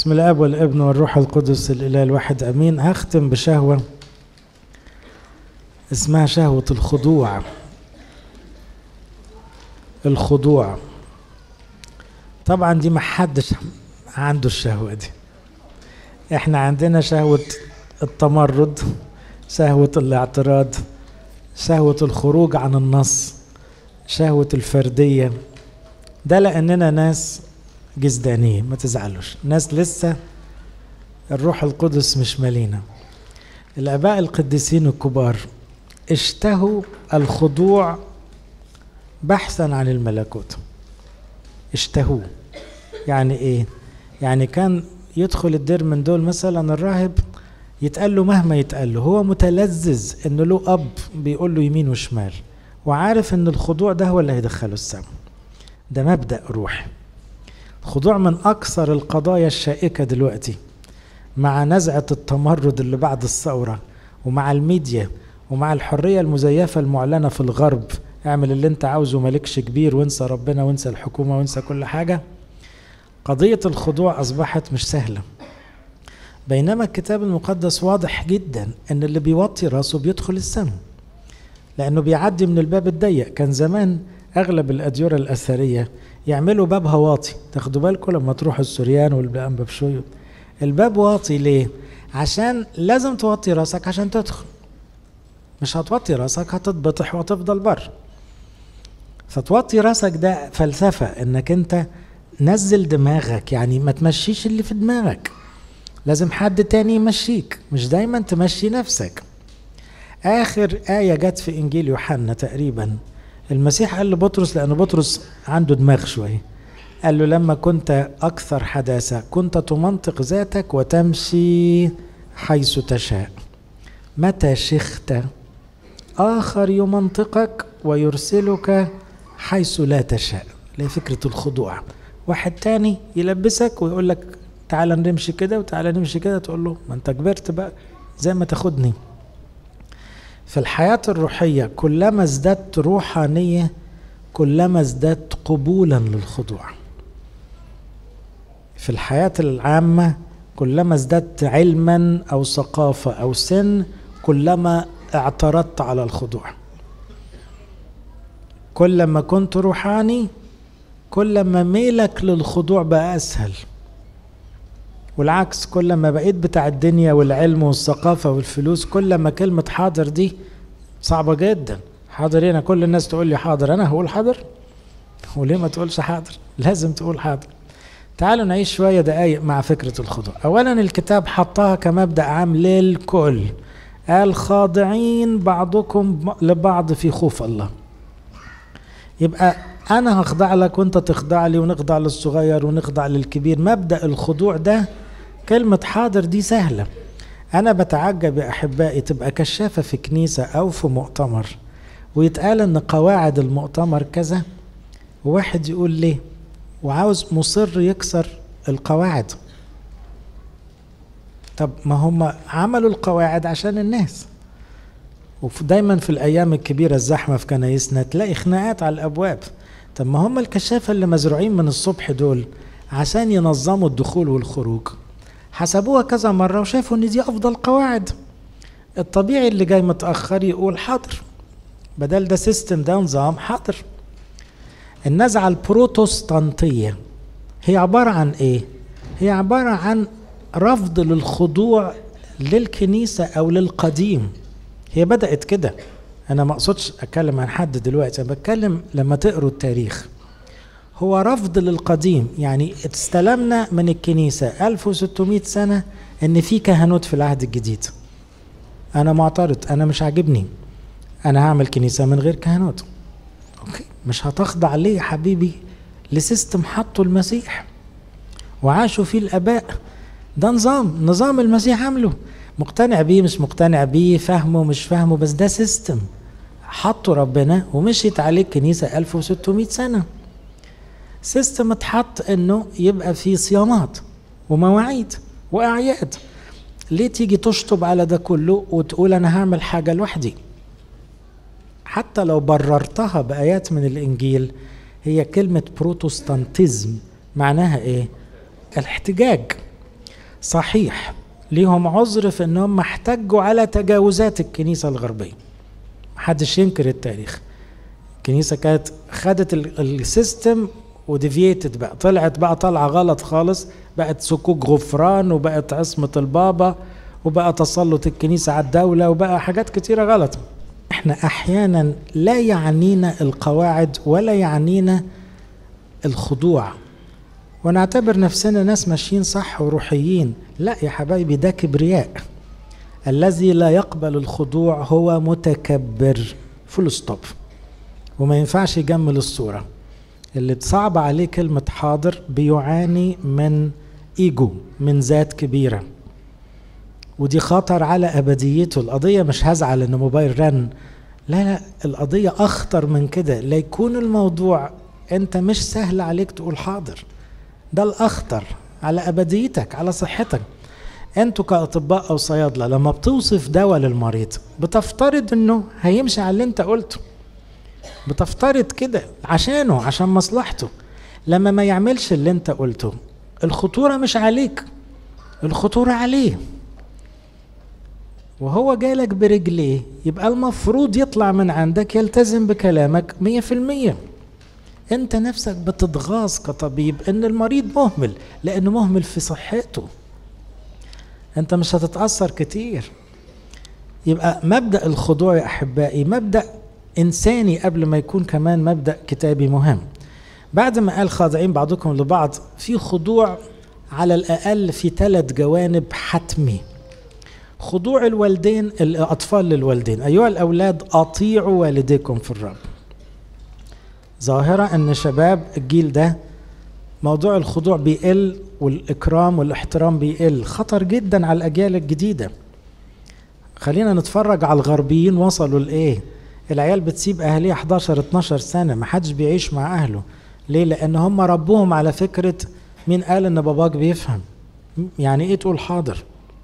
بسم الاب والابن والروح القدس الاله الواحد امين هختم بشهوه اسمها شهوه الخضوع الخضوع طبعا دي ما حدش عنده الشهوه دي احنا عندنا شهوه التمرد شهوه الاعتراض شهوه الخروج عن النص شهوه الفرديه ده لاننا ناس جزدانية ما تزعلوش ناس لسه الروح القدس مش مالينا الآباء القديسين الكبار اشتهوا الخضوع بحثا عن الملكوت اشتهوه يعني ايه يعني كان يدخل الدير من دول مثلا الراهب يتقال له مهما يتقال له هو متلذذ ان له اب بيقول له يمين وشمال وعارف ان الخضوع ده هو اللي هيدخله السماء ده مبدأ روحي خضوع من أكثر القضايا الشائكة دلوقتي مع نزعة التمرد اللي بعد الثورة ومع الميديا ومع الحرية المزيفة المعلنة في الغرب اعمل اللي انت عاوزه مالكش كبير وانسى ربنا وانسى الحكومة وانسى كل حاجة قضية الخضوع أصبحت مش سهلة بينما الكتاب المقدس واضح جدا ان اللي بيوطي راسه بيدخل السماء لانه بيعدي من الباب الضيق كان زمان اغلب الاديره الاثريه يعملوا باب واطي تاخدوا بالكم لما تروحوا السوريان والباب بشوي الباب واطي ليه عشان لازم توطي راسك عشان تدخل مش هتوطي راسك هتتبطح وتفضل بره فتوطي راسك ده فلسفة انك انت نزل دماغك يعني ما تمشيش اللي في دماغك لازم حد تاني يمشيك مش دايما تمشي نفسك اخر آية جت في انجيل يوحنا تقريبا المسيح قال لبطرس لأن بطرس عنده دماغ شوية قال له لما كنت أكثر حداثة كنت تمنطق ذاتك وتمشي حيث تشاء متى شخت آخر يمنطقك ويرسلك حيث لا تشاء اللي فكرة الخضوع واحد تاني يلبسك ويقول لك تعالى نمشي كده وتعالى نمشي كده تقول له ما انت كبرت بقى زي ما تاخدني في الحياة الروحية كلما ازددت روحانية كلما ازددت قبولا للخضوع في الحياة العامة كلما ازددت علما أو ثقافة أو سن كلما اعترضت على الخضوع كلما كنت روحاني كلما ميلك للخضوع بقى أسهل والعكس كل ما بقيت بتاع الدنيا والعلم والثقافة والفلوس كل ما كلمة حاضر دي صعبة جدا حاضر هنا كل الناس تقول لي حاضر أنا هقول حاضر وليه ما تقولش حاضر لازم تقول حاضر تعالوا نعيش شوية دقايق مع فكرة الخضوع أولا الكتاب حطها كمبدأ عام للكل قال خاضعين بعضكم لبعض في خوف الله يبقى أنا هخضع لك وأنت تخضع لي ونخضع للصغير ونخضع للكبير مبدأ الخضوع ده كلمة حاضر دي سهلة أنا بتعجب يا أحبائي تبقى كشافة في كنيسة أو في مؤتمر ويتقال إن قواعد المؤتمر كذا وواحد يقول ليه وعاوز مصر يكسر القواعد طب ما هم عملوا القواعد عشان الناس ودايما في الأيام الكبيرة الزحمة في كنايسنا تلاقي خناقات على الأبواب طب ما هم الكشافة اللي مزروعين من الصبح دول عشان ينظموا الدخول والخروج حسبوها كذا مرة وشافوا ان دي افضل قواعد الطبيعي اللي جاي متأخر يقول حاضر بدل ده سيستم ده نظام حاضر النزعة البروتستانتية هي عبارة عن ايه هي عبارة عن رفض للخضوع للكنيسة او للقديم هي بدأت كده انا ما اقصدش اتكلم عن حد دلوقتي انا بتكلم لما تقروا التاريخ هو رفض للقديم يعني استلمنا من الكنيسة 1600 سنة ان في كهنوت في العهد الجديد انا معترض انا مش عاجبني انا هعمل كنيسة من غير كهنوت اوكي مش هتخضع ليه يا حبيبي لسيستم حطه المسيح وعاشوا فيه الاباء ده نظام نظام المسيح عامله مقتنع بيه مش مقتنع بيه فاهمه مش فاهمه بس ده سيستم حطه ربنا ومشيت عليه الكنيسة 1600 سنة سيستم اتحط انه يبقى فيه صيامات ومواعيد واعياد ليه تيجي تشطب على ده كله وتقول انا هعمل حاجة لوحدي حتى لو بررتها بآيات من الإنجيل هي كلمة بروتستانتيزم معناها إيه؟ الاحتجاج صحيح ليهم عذر في انهم احتجوا على تجاوزات الكنيسه الغربيه محدش ينكر التاريخ الكنيسه كانت خدت السيستم وديفييتد بقى طلعت بقى طالعه غلط خالص بقت سكوك غفران وبقت عصمه البابا وبقى تسلط الكنيسه على الدوله وبقى حاجات كتيره غلط احنا احيانا لا يعنينا القواعد ولا يعنينا الخضوع ونعتبر نفسنا ناس ماشيين صح وروحيين لا يا حبايبي ده كبرياء الذي لا يقبل الخضوع هو متكبر فول ستوب وما ينفعش يجمل الصورة اللي صعب عليه كلمة حاضر بيعاني من ايجو من ذات كبيرة ودي خطر على ابديته القضية مش هزعل ان موبايل رن لا لا القضية اخطر من كده لا يكون الموضوع انت مش سهل عليك تقول حاضر ده الاخطر على ابديتك على صحتك انتوا كاطباء او صيادله لما بتوصف دواء للمريض بتفترض انه هيمشي على اللي انت قلته بتفترض كده عشانه عشان مصلحته لما ما يعملش اللي انت قلته الخطوره مش عليك الخطوره عليه وهو جالك برجليه يبقى المفروض يطلع من عندك يلتزم بكلامك مية في المية انت نفسك بتتغاظ كطبيب ان المريض مهمل لانه مهمل في صحته انت مش هتتاثر كتير يبقى مبدا الخضوع يا احبائي مبدا انساني قبل ما يكون كمان مبدا كتابي مهم بعد ما قال خاضعين بعضكم لبعض في خضوع على الاقل في ثلاث جوانب حتمي خضوع الوالدين الاطفال للوالدين ايها الاولاد اطيعوا والديكم في الرب ظاهرة أن شباب الجيل ده موضوع الخضوع بيقل والإكرام والاحترام بيقل خطر جدا على الأجيال الجديدة خلينا نتفرج على الغربيين وصلوا لإيه العيال بتسيب أهليها 11 12 سنة ما حدش بيعيش مع أهله ليه لأن هم ربوهم على فكرة مين قال إن باباك بيفهم يعني إيه تقول حاضر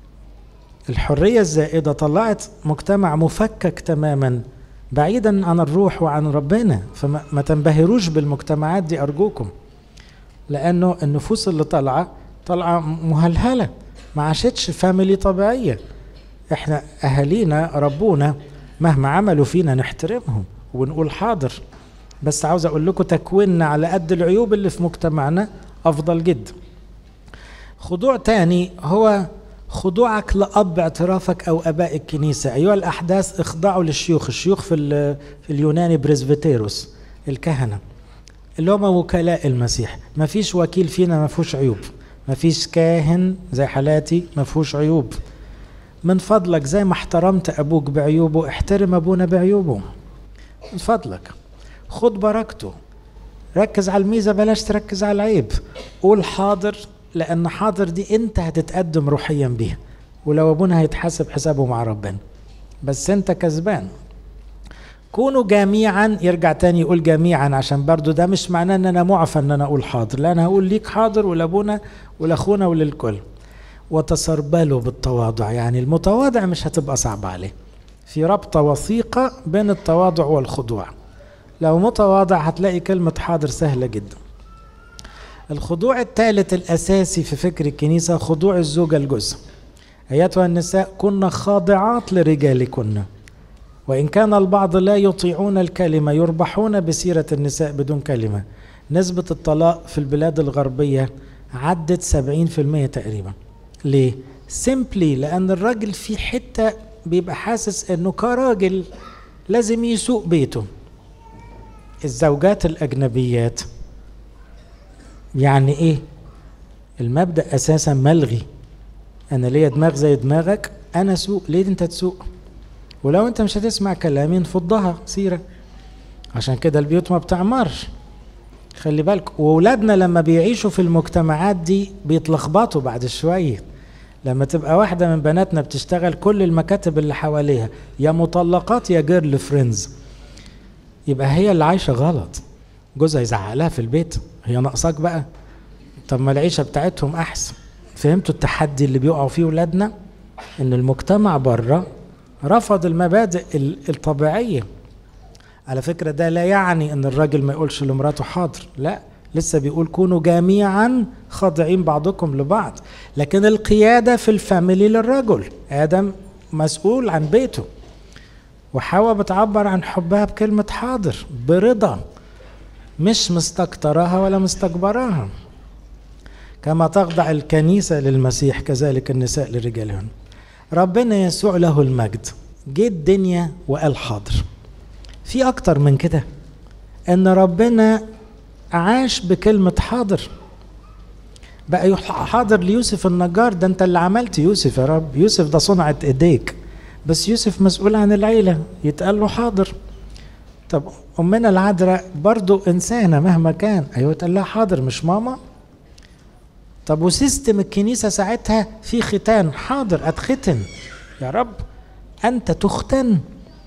الحرية الزائدة طلعت مجتمع مفكك تماما بعيدا عن الروح وعن ربنا فما تنبهروش بالمجتمعات دي ارجوكم لانه النفوس اللي طالعه طالعه مهلهله ما عاشتش فاميلي طبيعيه احنا اهالينا ربونا مهما عملوا فينا نحترمهم ونقول حاضر بس عاوز اقول لكم تكويننا على قد العيوب اللي في مجتمعنا افضل جدا خضوع تاني هو خضوعك لأب اعترافك أو أباء الكنيسة أيها الأحداث اخضعوا للشيوخ الشيوخ في, في اليوناني بريزبيتيروس الكهنة اللي هم وكلاء المسيح ما فيش وكيل فينا ما فيهوش عيوب ما فيش كاهن زي حالاتي ما فيهوش عيوب من فضلك زي ما احترمت أبوك بعيوبه احترم أبونا بعيوبه من فضلك خد بركته ركز على الميزة بلاش تركز على العيب قول حاضر لان حاضر دي انت هتتقدم روحيا بيها ولو ابونا هيتحاسب حسابه مع ربنا بس انت كسبان كونوا جميعا يرجع تاني يقول جميعا عشان برضو ده مش معناه ان انا معفى ان انا اقول حاضر لا انا هقول ليك حاضر ولابونا ولاخونا وللكل وتسربلوا بالتواضع يعني المتواضع مش هتبقى صعبة عليه في ربطة وثيقة بين التواضع والخضوع لو متواضع هتلاقي كلمة حاضر سهلة جدا الخضوع الثالث الأساسي في فكر الكنيسة خضوع الزوجة الجزء أيتها النساء كن خاضعات لرجالكن وإن كان البعض لا يطيعون الكلمة يربحون بسيرة النساء بدون كلمة نسبة الطلاق في البلاد الغربية عدت 70% تقريبا ليه؟ سيمبلي لأن الراجل في حتة بيبقى حاسس إنه كراجل لازم يسوق بيته الزوجات الأجنبيات يعني ايه المبدا اساسا ملغي انا ليا دماغ زي دماغك انا سوق ليه انت تسوق ولو انت مش هتسمع كلامي نفضها سيره عشان كده البيوت ما بتعمرش خلي بالك واولادنا لما بيعيشوا في المجتمعات دي بيتلخبطوا بعد شويه لما تبقى واحده من بناتنا بتشتغل كل المكاتب اللي حواليها يا مطلقات يا جيرل فريندز يبقى هي اللي عايشه غلط جوزها يزعق لها في البيت هي ناقصاك بقى طب ما العيشه بتاعتهم احسن فهمتوا التحدي اللي بيقعوا فيه ولادنا ان المجتمع بره رفض المبادئ الطبيعيه على فكره ده لا يعني ان الراجل ما يقولش لمراته حاضر لا لسه بيقول كونوا جميعا خاضعين بعضكم لبعض لكن القيادة في الفاميلي للرجل آدم مسؤول عن بيته وحواء بتعبر عن حبها بكلمة حاضر برضا مش مستكتراها ولا مستكبراها كما تخضع الكنيسة للمسيح كذلك النساء لرجالهن ربنا يسوع له المجد جه الدنيا وقال حاضر في أكتر من كده إن ربنا عاش بكلمة حاضر بقى حاضر ليوسف النجار ده انت اللي عملت يوسف يا رب يوسف ده صنعة ايديك بس يوسف مسؤول عن العيلة يتقال له حاضر طب أمنا العذراء برضو إنسانة مهما كان أيوة تقول لها حاضر مش ماما طب وسيستم الكنيسة ساعتها في ختان حاضر أتختن يا رب أنت تختن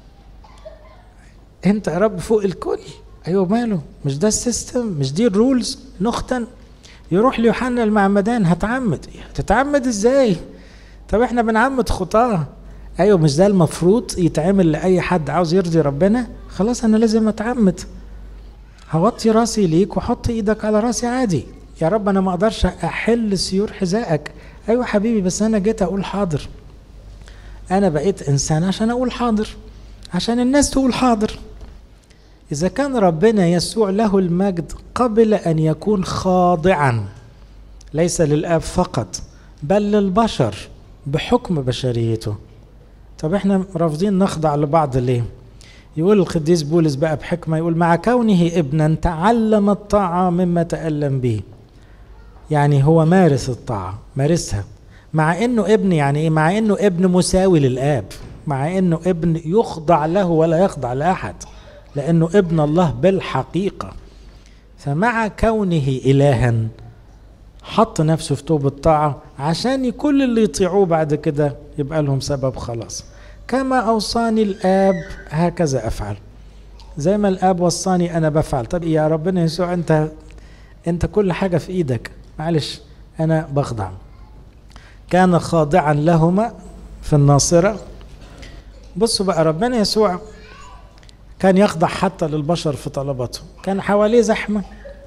أنت يا رب فوق الكل أيوة ماله مش ده السيستم مش دي الرولز نختن يروح ليوحنا المعمدان هتعمد تتعمد ازاي طب احنا بنعمد خطاه ايوه مش ده المفروض يتعمل لاي حد عاوز يرضي ربنا خلاص انا لازم اتعمد هوطي راسي ليك وحط ايدك على راسي عادي يا رب انا ما اقدرش احل سيور حذائك ايوه حبيبي بس انا جيت اقول حاضر انا بقيت انسان عشان اقول حاضر عشان الناس تقول حاضر اذا كان ربنا يسوع له المجد قبل ان يكون خاضعا ليس للاب فقط بل للبشر بحكم بشريته طب احنا رافضين نخضع لبعض ليه يقول القديس بولس بقى بحكمه يقول مع كونه ابنا تعلم الطاعه مما تالم به يعني هو مارس الطاعه مارسها مع انه ابن يعني ايه مع انه ابن مساوي للاب مع انه ابن يخضع له ولا يخضع لاحد لانه ابن الله بالحقيقه فمع كونه الها حط نفسه في توب الطاعه عشان كل اللي يطيعوه بعد كده يبقى لهم سبب خلاص كما اوصاني الاب هكذا افعل زي ما الاب وصاني انا بفعل طب يا ربنا يسوع انت انت كل حاجه في ايدك معلش انا بخضع كان خاضعا لهما في الناصره بصوا بقى ربنا يسوع كان يخضع حتى للبشر في طلباته كان حواليه زحمة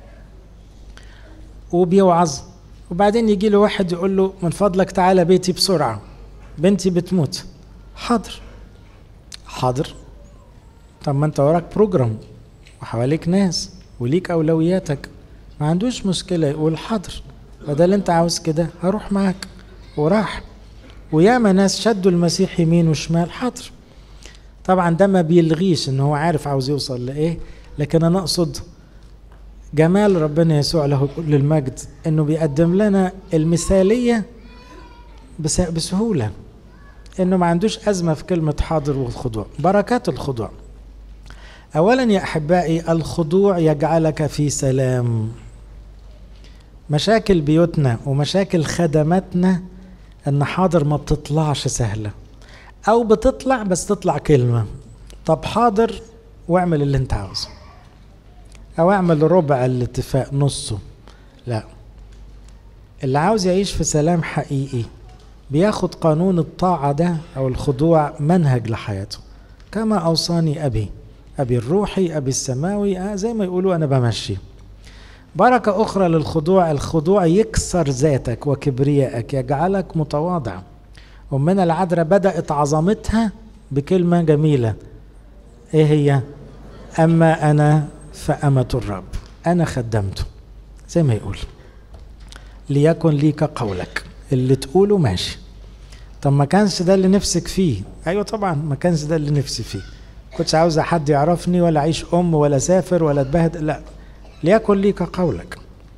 وبيوعظ وبعدين يجي له واحد يقول له من فضلك تعالى بيتي بسرعة بنتي بتموت حاضر حاضر طب ما انت وراك بروجرام وحواليك ناس وليك اولوياتك ما عندوش مشكلة يقول حاضر بدل انت عاوز كده هروح معاك وراح وياما ناس شدوا المسيح يمين وشمال حاضر طبعا ده ما بيلغيش ان هو عارف عاوز يوصل لايه لكن انا اقصد جمال ربنا يسوع له كل المجد انه بيقدم لنا المثاليه بسهوله انه ما عندوش ازمه في كلمه حاضر والخضوع بركات الخضوع اولا يا احبائي الخضوع يجعلك في سلام مشاكل بيوتنا ومشاكل خدماتنا ان حاضر ما بتطلعش سهله او بتطلع بس تطلع كلمه طب حاضر واعمل اللي انت عاوزه او اعمل ربع الاتفاق نصه لا اللي عاوز يعيش في سلام حقيقي بياخد قانون الطاعة ده أو الخضوع منهج لحياته كما أوصاني أبي أبي الروحي أبي السماوي آه زي ما يقولوا أنا بمشي بركة أخرى للخضوع الخضوع يكسر ذاتك وكبريائك يجعلك متواضع أمنا العذراء بدأت عظمتها بكلمة جميلة إيه هي؟ أما أنا فأمة الرب أنا خدمته زي ما يقول ليكن ليك قولك اللي تقوله ماشي طب ما كانش ده اللي نفسك فيه ايوه طبعا ما كانش ده اللي نفسي فيه كنتش عاوز حد يعرفني ولا اعيش ام ولا سافر ولا اتبهدل لا ليكن ليك قولك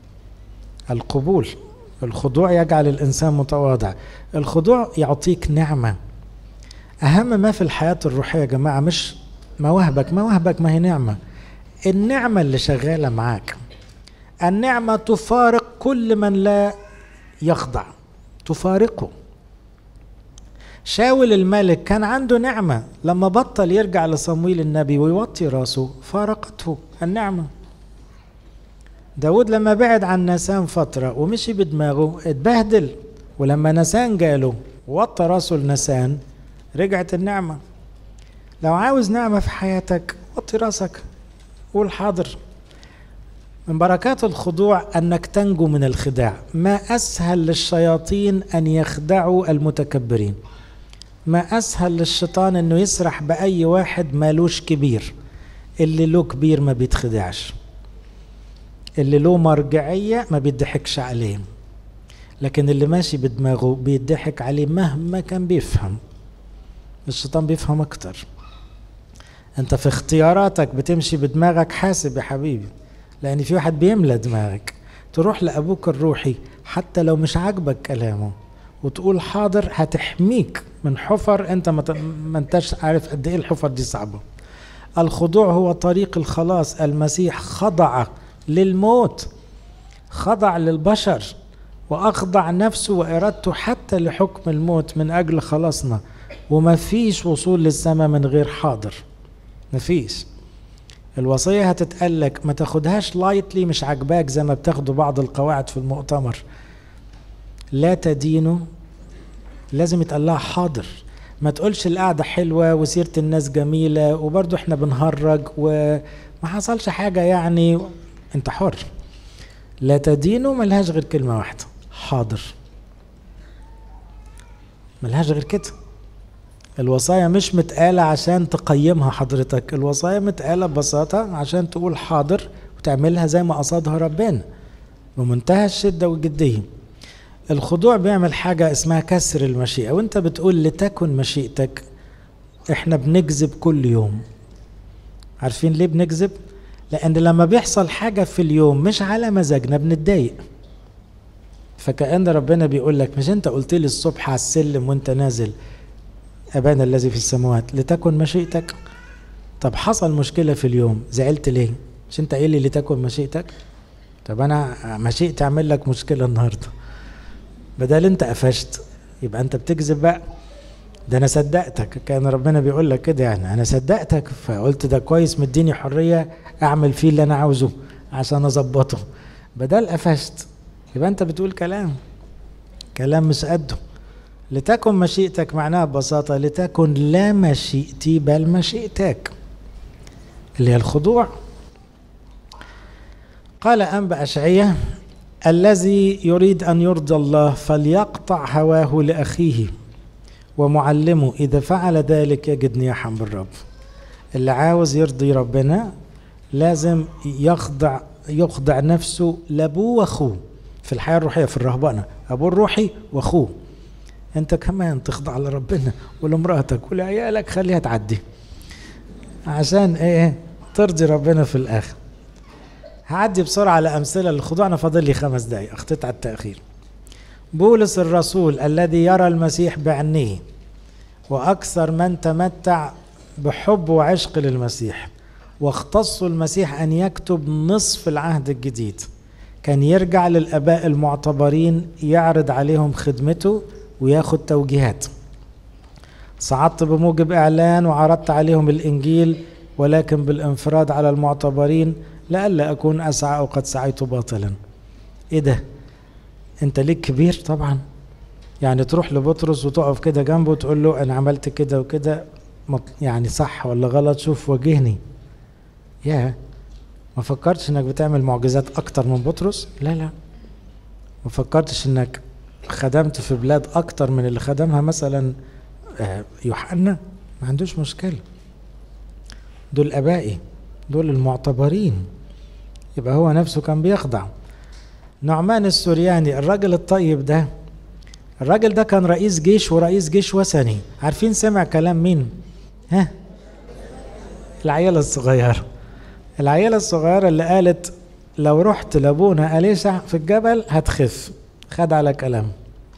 القبول الخضوع يجعل الانسان متواضع الخضوع يعطيك نعمه اهم ما في الحياه الروحيه يا جماعه مش مواهبك مواهبك ما هي نعمه النعمه اللي شغاله معاك النعمه تفارق كل من لا يخضع تفارقه شاول الملك كان عنده نعمة لما بطل يرجع لصمويل النبي ويوطي راسه فارقته النعمة داود لما بعد عن نسان فترة ومشي بدماغه اتبهدل ولما نسان جاله ووطى راسه لنسان رجعت النعمة لو عاوز نعمة في حياتك وطي راسك قول حاضر من بركات الخضوع انك تنجو من الخداع ما اسهل للشياطين ان يخدعوا المتكبرين ما اسهل للشيطان انه يسرح باي واحد مالوش كبير اللي له كبير ما بيتخدعش اللي له مرجعية ما بيضحكش عليه لكن اللي ماشي بدماغه بيضحك عليه مهما كان بيفهم الشيطان بيفهم اكتر انت في اختياراتك بتمشي بدماغك حاسب يا حبيبي لان في واحد بيملى دماغك تروح لابوك الروحي حتى لو مش عاجبك كلامه وتقول حاضر هتحميك من حفر انت ما انتش عارف قد ايه الحفر دي صعبه الخضوع هو طريق الخلاص المسيح خضع للموت خضع للبشر واخضع نفسه وارادته حتى لحكم الموت من اجل خلاصنا وما فيش وصول للسماء من غير حاضر ما فيش الوصية هتتقلك ما تاخدهاش لايتلي مش عاجباك زي ما بتاخدوا بعض القواعد في المؤتمر لا تدينوا لازم يتقال لها حاضر ما تقولش القعدة حلوة وسيرة الناس جميلة وبرضو احنا بنهرج وما حصلش حاجة يعني انت حر لا تدينوا ملهاش غير كلمة واحدة حاضر ملهاش غير كده الوصايا مش متقالة عشان تقيمها حضرتك الوصايا متقالة ببساطة عشان تقول حاضر وتعملها زي ما قصدها ربنا بمنتهى الشدة والجدية الخضوع بيعمل حاجة اسمها كسر المشيئة وانت بتقول لتكن مشيئتك احنا بنكذب كل يوم عارفين ليه بنكذب لان لما بيحصل حاجة في اليوم مش على مزاجنا بنتضايق فكأن ربنا بيقول لك مش انت قلت لي الصبح على السلم وانت نازل أبانا الذي في السماوات لتكن مشيئتك طب حصل مشكلة في اليوم زعلت ليه مش انت قايل لي لتكن مشيئتك طب انا مشيئتي اعمل لك مشكلة النهاردة بدل انت قفشت يبقى انت بتكذب بقى ده انا صدقتك كان ربنا بيقول لك كده يعني انا صدقتك فقلت ده كويس مديني حرية اعمل فيه اللي انا عاوزه عشان اظبطه بدل قفشت يبقى انت بتقول كلام كلام مش قده لتكن مشيئتك معناها ببساطة لتكن لا مشيئتي بل مشيئتك اللي هي الخضوع قال أنبأ أشعية الذي يريد أن يرضى الله فليقطع هواه لأخيه ومعلمه إذا فعل ذلك يجد نياحا بالرب اللي عاوز يرضي ربنا لازم يخضع يخضع نفسه لأبوه وأخوه في الحياة الروحية في الرهبنة أبوه الروحي وأخوه انت كمان تخضع لربنا ولمراتك ولعيالك خليها تعدي عشان ايه ترضي ربنا في الاخر هعدي بسرعة على أمثلة للخضوع أنا فاضل لي خمس دقايق أخطيت على التأخير بولس الرسول الذي يرى المسيح بعينيه وأكثر من تمتع بحب وعشق للمسيح واختص المسيح أن يكتب نصف العهد الجديد كان يرجع للآباء المعتبرين يعرض عليهم خدمته وياخد توجيهات صعدت بموجب إعلان وعرضت عليهم الإنجيل ولكن بالانفراد على المعتبرين لئلا أكون أسعى أو قد سعيت باطلا إيه ده أنت ليك كبير طبعا يعني تروح لبطرس وتقف كده جنبه وتقول له أنا عملت كده وكده يعني صح ولا غلط شوف واجهني يا ما فكرتش انك بتعمل معجزات اكتر من بطرس لا لا ما فكرتش انك خدمت في بلاد اكتر من اللي خدمها مثلا يوحنا ما عندوش مشكله دول ابائي دول المعتبرين يبقى هو نفسه كان بيخضع نعمان السورياني الراجل الطيب ده الراجل ده كان رئيس جيش ورئيس جيش وثني عارفين سمع كلام مين ها العيالة الصغيرة العيالة الصغيرة اللي قالت لو رحت لابونا أليسع في الجبل هتخف خد على كلام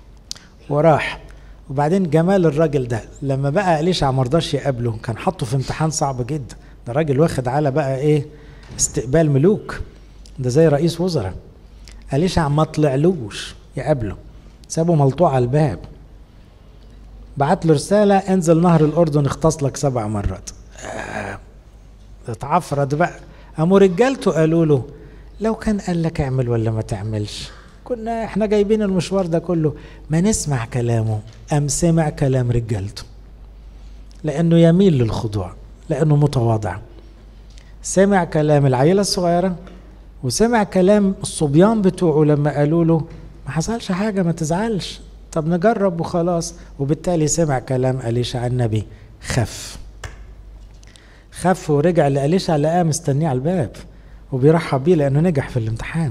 وراح وبعدين جمال الراجل ده لما بقى أليشع مرضاش يقابله كان حطه في امتحان صعب جدا ده راجل واخد على بقى ايه استقبال ملوك ده زي رئيس وزراء أليشع ما طلعلوش يقابله سابه ملطوع على الباب بعت له رسالة انزل نهر الأردن اختص لك سبع مرات آه اتعفرت بقى قاموا رجالته قالوا له لو كان قال لك اعمل ولا ما تعملش كنا احنا جايبين المشوار ده كله ما نسمع كلامه ام سمع كلام رجالته لانه يميل للخضوع لانه متواضع سمع كلام العيله الصغيره وسمع كلام الصبيان بتوعه لما قالوا له ما حصلش حاجة ما تزعلش طب نجرب وخلاص وبالتالي سمع كلام أليشع النبي خف خف ورجع لأليشع لقاه مستنيه على الباب وبيرحب بيه لأنه نجح في الامتحان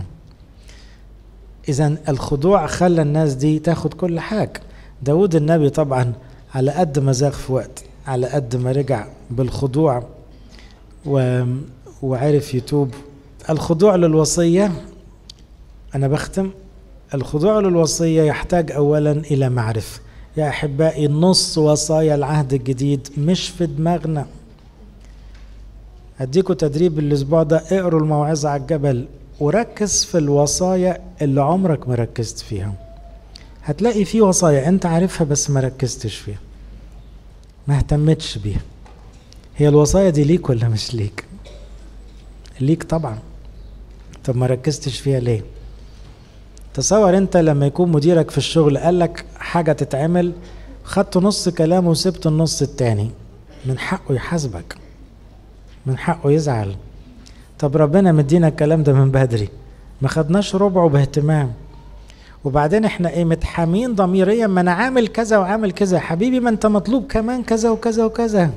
إذا الخضوع خلى الناس دي تاخد كل حاجة داود النبي طبعا على قد ما زاغ في وقت على قد ما رجع بالخضوع و... وعرف يتوب الخضوع للوصية أنا بختم الخضوع للوصية يحتاج أولا إلى معرفة يا أحبائي نص وصايا العهد الجديد مش في دماغنا هديكوا تدريب الأسبوع ده اقروا الموعظة على الجبل وركز في الوصايا اللي عمرك ما ركزت فيها هتلاقي في وصايا انت عارفها بس ما ركزتش فيها ما اهتمتش بيها هي الوصايا دي ليك ولا مش ليك ليك طبعا طب ما ركزتش فيها ليه تصور انت لما يكون مديرك في الشغل قال لك حاجه تتعمل خدت نص كلامه وسبت النص التاني من حقه يحاسبك من حقه يزعل طب ربنا مدينا الكلام ده من بدري ما خدناش ربعه باهتمام وبعدين احنا ايه متحامين ضميريا ما انا عامل كذا وعامل كذا حبيبي ما انت مطلوب كمان كذا وكذا وكذا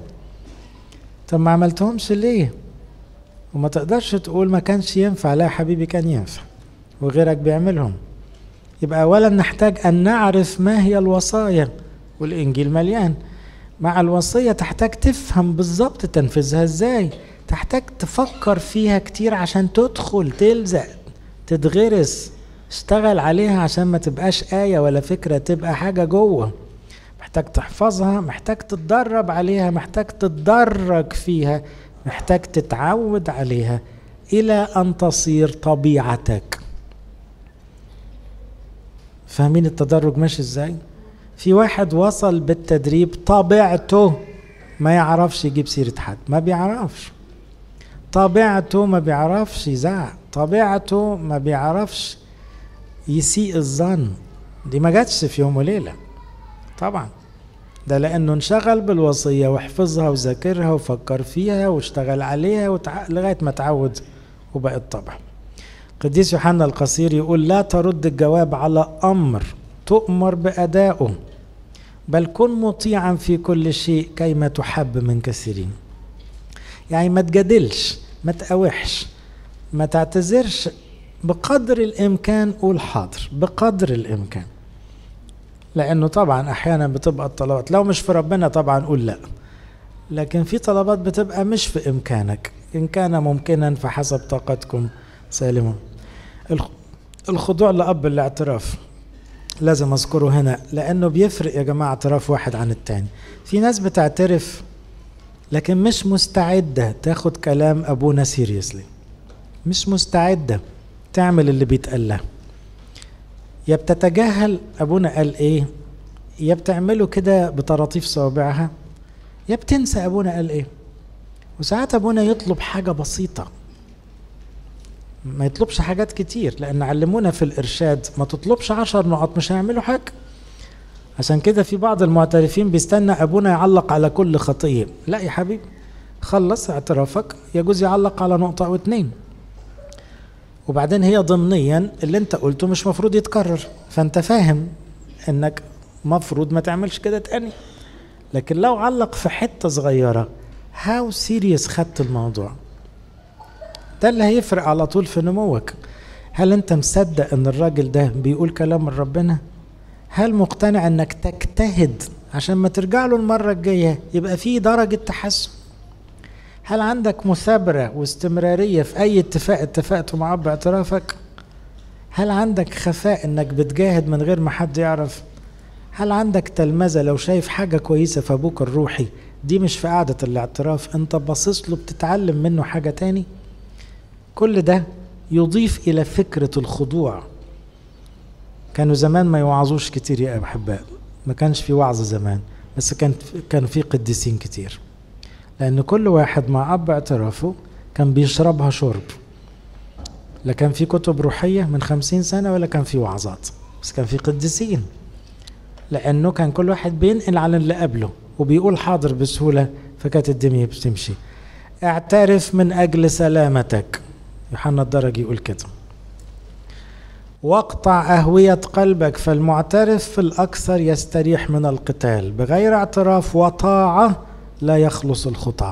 طب ما عملتهمش ليه وما تقدرش تقول ما كانش ينفع لا حبيبي كان ينفع وغيرك بيعملهم يبقى اولا نحتاج ان نعرف ما هي الوصايا والانجيل مليان مع الوصيه تحتاج تفهم بالظبط تنفذها ازاي تحتاج تفكر فيها كتير عشان تدخل تلزق تتغرس اشتغل عليها عشان ما تبقاش آية ولا فكرة تبقى حاجة جوه محتاج تحفظها محتاج تتدرب عليها محتاج تتدرج فيها محتاج تتعود عليها إلى أن تصير طبيعتك فاهمين التدرج ماشي ازاي في واحد وصل بالتدريب طبيعته ما يعرفش يجيب سيرة حد ما بيعرفش طبيعته ما بيعرفش يزعق طبيعته ما بيعرفش يسيء الظن دي ما جاتش في يوم وليلة طبعا ده لأنه انشغل بالوصية وحفظها وذاكرها وفكر فيها واشتغل عليها وتع... لغاية ما تعود وبقت طبع قديس يوحنا القصير يقول لا ترد الجواب على أمر تؤمر بأدائه بل كن مطيعا في كل شيء كيما تحب من كثيرين يعني ما تجادلش ما تقاوحش ما تعتذرش بقدر الامكان قول حاضر بقدر الامكان لانه طبعا احيانا بتبقى الطلبات لو مش في ربنا طبعا قول لا لكن في طلبات بتبقى مش في امكانك ان كان ممكنا فحسب طاقتكم سالمون الخضوع لاب الاعتراف لازم اذكره هنا لانه بيفرق يا جماعه اعتراف واحد عن التاني في ناس بتعترف لكن مش مستعده تاخد كلام ابونا سيريسلي مش مستعده تعمل اللي بيتقال لها يا بتتجاهل ابونا قال ايه يا بتعمله كده بطراطيف صوابعها يا بتنسى ابونا قال ايه وساعات ابونا يطلب حاجه بسيطه ما يطلبش حاجات كتير لان علمونا في الارشاد ما تطلبش عشر نقط مش هيعملوا حاجه عشان كده في بعض المعترفين بيستنى ابونا يعلق على كل خطيه لا يا حبيبي خلص اعترافك يجوز يعلق على نقطه او اتنين وبعدين هي ضمنيا اللي انت قلته مش مفروض يتكرر فانت فاهم انك مفروض ما تعملش كده تاني لكن لو علق في حته صغيره هاو سيريس خدت الموضوع ده اللي هيفرق على طول في نموك هل انت مصدق ان الراجل ده بيقول كلام من ربنا هل مقتنع انك تجتهد عشان ما ترجع له المره الجايه يبقى في درجه تحسن هل عندك مثابرة واستمرارية في أي اتفاق اتفقته معاه باعترافك؟ هل عندك خفاء إنك بتجاهد من غير ما حد يعرف؟ هل عندك تلمذة لو شايف حاجة كويسة في أبوك الروحي دي مش في قعدة الاعتراف أنت باصص له بتتعلم منه حاجة تاني؟ كل ده يضيف إلى فكرة الخضوع كانوا زمان ما يوعظوش كتير يا أحباء ما كانش في وعظ زمان بس كان كانوا في قديسين كتير لأن كل واحد مع أب اعترافه كان بيشربها شرب لا كان في كتب روحية من خمسين سنة ولا كان في وعظات بس كان في قديسين لأنه كان كل واحد بينقل على اللي قبله وبيقول حاضر بسهولة فكانت الدنيا بتمشي اعترف من أجل سلامتك يوحنا الدرجي يقول كده واقطع أهوية قلبك فالمعترف في الأكثر يستريح من القتال بغير اعتراف وطاعة لا يخلص الخطأ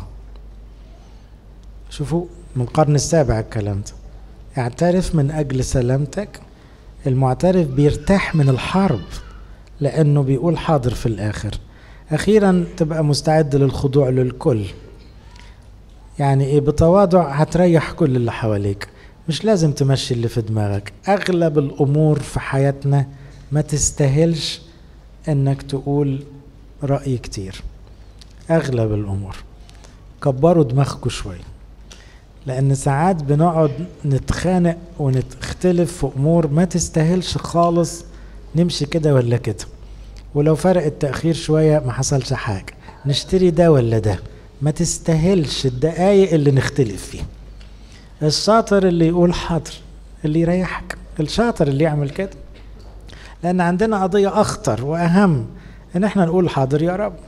شوفوا من القرن السابع الكلام ده اعترف من أجل سلامتك المعترف بيرتاح من الحرب لأنه بيقول حاضر في الآخر أخيرا تبقى مستعد للخضوع للكل يعني إيه بتواضع هتريح كل اللي حواليك مش لازم تمشي اللي في دماغك أغلب الأمور في حياتنا ما تستاهلش إنك تقول رأي كتير أغلب الأمور كبروا دماغكم شوية لأن ساعات بنقعد نتخانق ونختلف في أمور ما تستاهلش خالص نمشي كده ولا كده ولو فرق التأخير شوية ما حصلش حاجة نشتري ده ولا ده ما تستاهلش الدقايق اللي نختلف فيها الشاطر اللي يقول حاضر اللي يريحك الشاطر اللي يعمل كده لأن عندنا قضية أخطر وأهم إن احنا نقول حاضر يا رب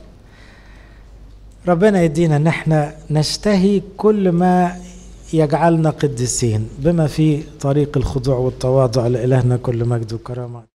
ربنا يدينا ان احنا نشتهي كل ما يجعلنا قديسين بما في طريق الخضوع والتواضع لإلهنا كل مجد وكرامة